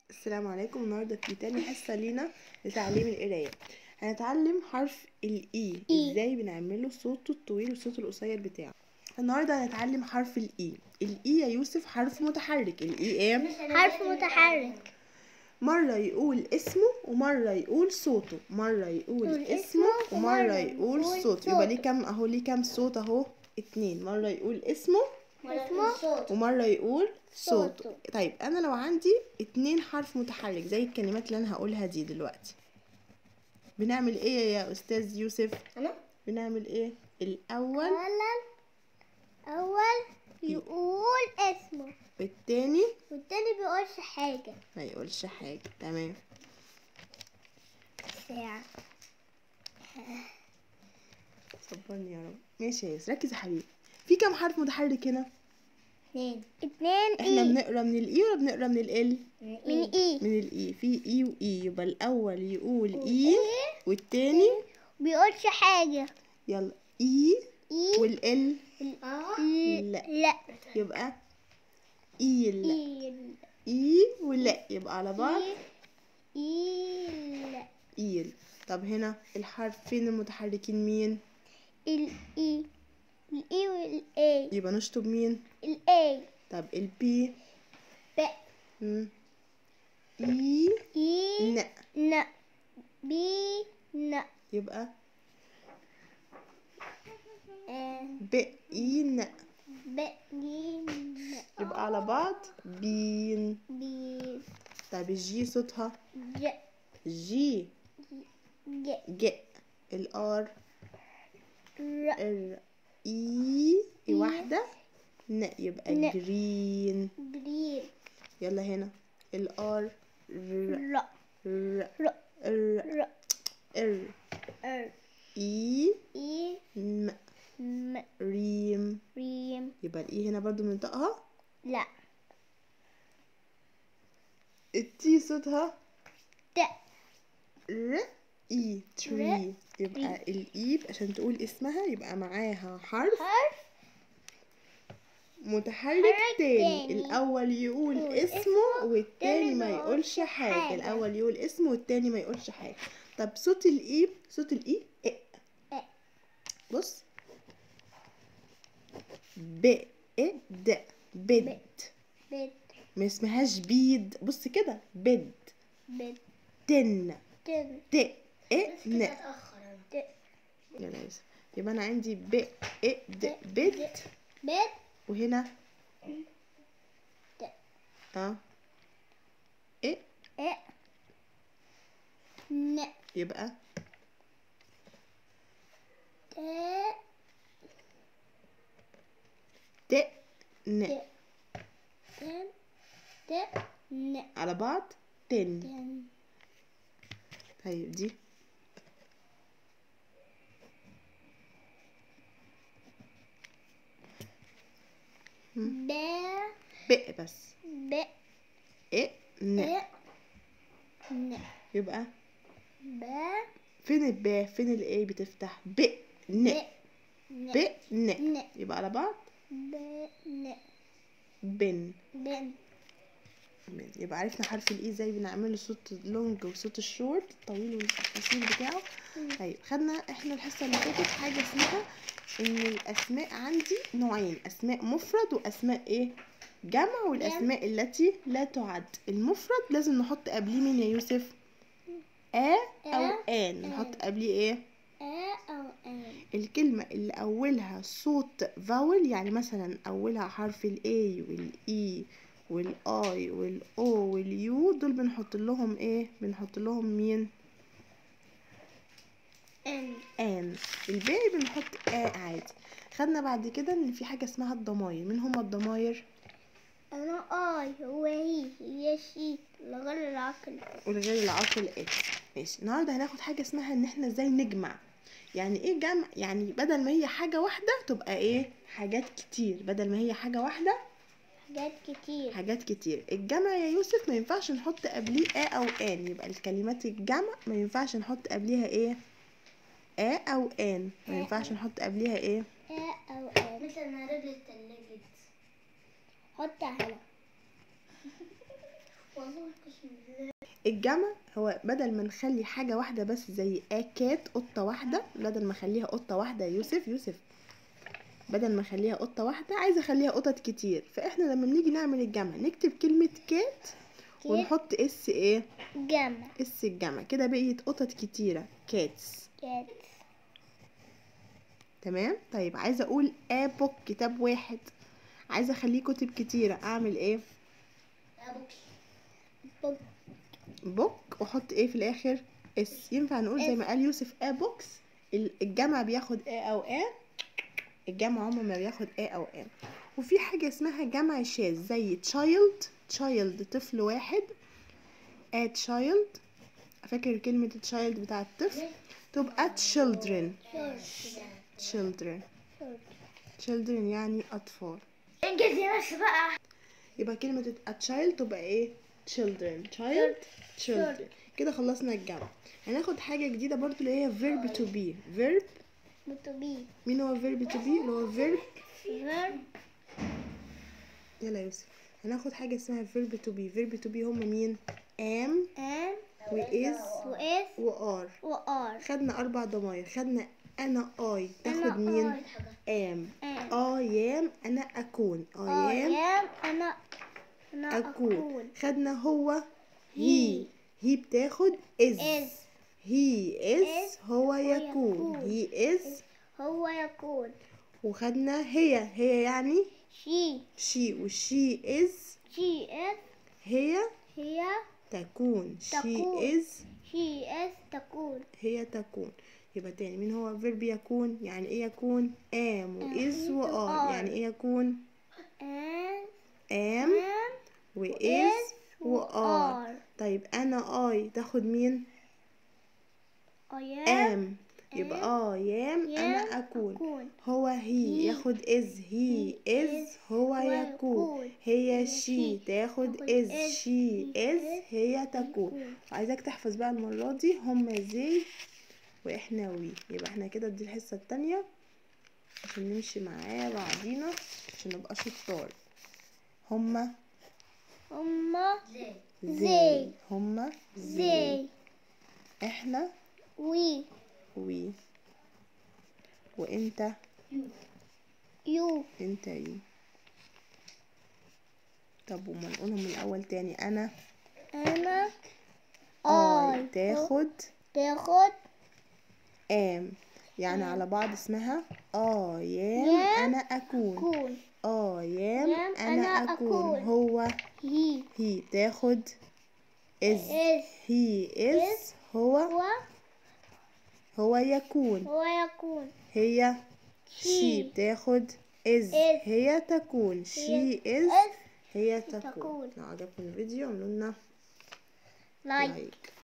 السلام عليكم النهارده في تاني حصه لينا لتعليم القرايه هنتعلم حرف الاي إي. ازاي بنعمله صوته الطويل والصوت القصير بتاعه النهارده هنتعلم حرف الاي الاي يا يوسف حرف متحرك الاي ايه حرف متحرك مره يقول اسمه ومره يقول صوته مره يقول يقول اسمه اسمه ومره ومرة يقول يقول صوته يبقى ليه صوته. كام اهو ليه كام صوت اهو اتنين مره يقول اسمه اسمه ومرة يقول صوته صوته. طيب أنا لو عندي اتنين حرف متحرك زي الكلمات اللي أنا هقولها دي دلوقتي بنعمل إيه يا أستاذ يوسف؟ أنا بنعمل إيه؟ الأول أولا أول يقول اسمه والتاني والتاني بيقولش حاجة ما يقولش حاجة تمام ساعة صبرني يا رب ماشي يا يوسف ركز يا حبيبي في كام حرف متحرك هنا؟ اتنين اتنين احنا إي بنقرا من الإي ولا بنقرا من الإل؟ من إي من الإي في إي وإي يبقى الأول يقول إي إي والتاني بيقولش حاجة يلا إي إي والإل لا لا. لا يبقى إيل إي إي ولا يبقى على بعض إي إي لا إيل طب هنا الحرفين المتحركين مين الإي الإي والإي يبقى نشطب مين الإي طب البي ب مم. إي إي ن ن بي ن يبقى آه، ب إي ن ب جي ن يبقى على بعض بين بي طب الجي صوتها ج جي ج ج الار ر ار إي واحدة ن يبقى ن. جرين جرين يلا هنا الار ر ر ر ر ر ر ر ر اي إي م م ريم ريم يبقى الاي هنا برضو بننطقها لا التي صوتها ت ر اي تري يبقى الاي عشان تقول اسمها يبقى معاها حرف حرف متحرك حرك تاني تاني. الاول يقول يقول اسمه اسمه والتاني ما ما يقولش يقولش حاجه حاجة. الاول يقول اسمه والتاني ما يقولش حاجه طب صوت الاي صوت الاي إ. إ. بص ب إ د بد بيت ما اسمهاش بيد بص كده بد بيت تن تن ت إ ن ت يلا يا يوسف يبقى انا عندي ب إ د بد بيت وهنا ت اه إ إ ن يبقى ت ت ن ت تن ت ن على بعض تن تن طيب دي ب ب بس ب إ ن إ ن يبقى ب فين الب فين الاي بتفتح ب ن ن ن ب ن ن يبقى على بعض ب ن بن بن بن. يبقى عرفنا حرف الاي ازاي بنعمله صوت اللونج وصوت الشورت الطويل والقصير بتاعه طيب خدنا احنا الحصه اللي فاتت حاجه اسمها ان الاسماء عندي نوعين اسماء مفرد واسماء ايه جمع والاسماء التي لا تعد المفرد لازم نحط قبليه مين يا يوسف ا او آ، ان نحط قبليه ايه أ أو أن الكلمة اللي أولها صوت فاول يعني مثلا أولها حرف ال A وال E وال I وال O وال U دول بنحط لهم إيه؟ بنحط لهم مين؟ أن آن الباقي بنحط آ عادي خدنا بعد كده إن في حاجة اسمها الضماير مين هما الضماير؟ أنا آي هو هي هي شي لغير العقل والغير العاقل إكس ماشي النهاردة هناخد حاجة اسمها إن إحنا إزاي نجمع يعني إيه جمع؟ يعني بدل ما هي حاجة واحدة تبقى إيه؟ حاجات كتير بدل ما هي حاجة واحدة حاجات كتير حاجات كتير الجمع يا يوسف ما ينفعش نحط قبليه ا او ان يبقى الكلمات الجمع ما ينفعش نحط قبليها ايه ا او ان ما ينفعش نحط قبليها ايه أ أو أن مثل ما رجل التلاجة حطها هنا الجمع هو بدل ما نخلي حاجة واحدة بس زي اكات قطة واحدة بدل ما اخليها قطة واحدة يا يوسف يوسف بدل ما اخليها قطة واحدة عايزة اخليها قطط كتير فاحنا لما بنيجي نعمل الجمع نكتب كلمة كات ونحط اس ايه جمع اس الجمع كده بقيت قطط كتيرة كاتس كات تمام طيب عايزة اقول ابوك كتاب واحد عايزة اخليه كتب كتيرة اعمل ايه بوك بوك واحط ايه في الاخر اس ينفع نقول زي ما قال يوسف ا بوكس ال- الجمع بياخد ا او ا الجمع عمره ما بياخد ا او ا وفي حاجة اسمها جمع شاذ زي child child طفل واحد a child فاكر كلمة child بتاع الطفل تبقى children children children يعني أطفال انجزي بس بقى يبقى كلمة a child تبقى ايه children child children كده خلصنا الجمع هناخد حاجة جديدة برضو اللي هي verb to be verb متوبي مين هو verb to be اللي هو verb فيرب يلا يا يوسف هناخد حاجة اسمها verb to be verb to be هم مين am ام و is واس و are وار خدنا أربع ضماير خدنا أنا I أنا تاخد مين I. am am I am أنا أكون I am ايام انا انا أكون اكون خدنا هو he he بتاخد is is he is is هو هو يكون يكون. he is هو يكون وخدنا هي هي يعني she she و she is she is هي هي تكون she تكون. is she is تكون هي تكون يبقى تاني مين هو verb يكون يعني ايه يكون am و is و are are. يعني ايه يكون and am am و is is و و are are. طيب انا I تاخد مين I am am يبقى I am انا am اكون أكون. هو he ياخد is he is هو يكون يكون. هي هي she she تاخد تاخد is is she is is هي تكون تكون. وعايزاك تحفظ بقى المرة دي هما زي واحنا وي يبقى احنا كده دي الحصة التانية عشان نمشي معاه بعضينا عشان نبقى شطار هما هما زي زي. هما زي زي احنا وي وي وانت يو انت يو طب وما نقولهم من الاول تاني انا انا اي اي تاخد تاخد ام يعني على بعض اسمها ايام يام انا اكون كون ايام يام انا أنا اكون أكون. هو هي هي تاخد is is he is هو هو هو يكون هو يكون هي she She. بتاخد is is. هي تكون she هي is is هي تكون تكون. لو عجبكم الفيديو اعملوا لنا لايك لايك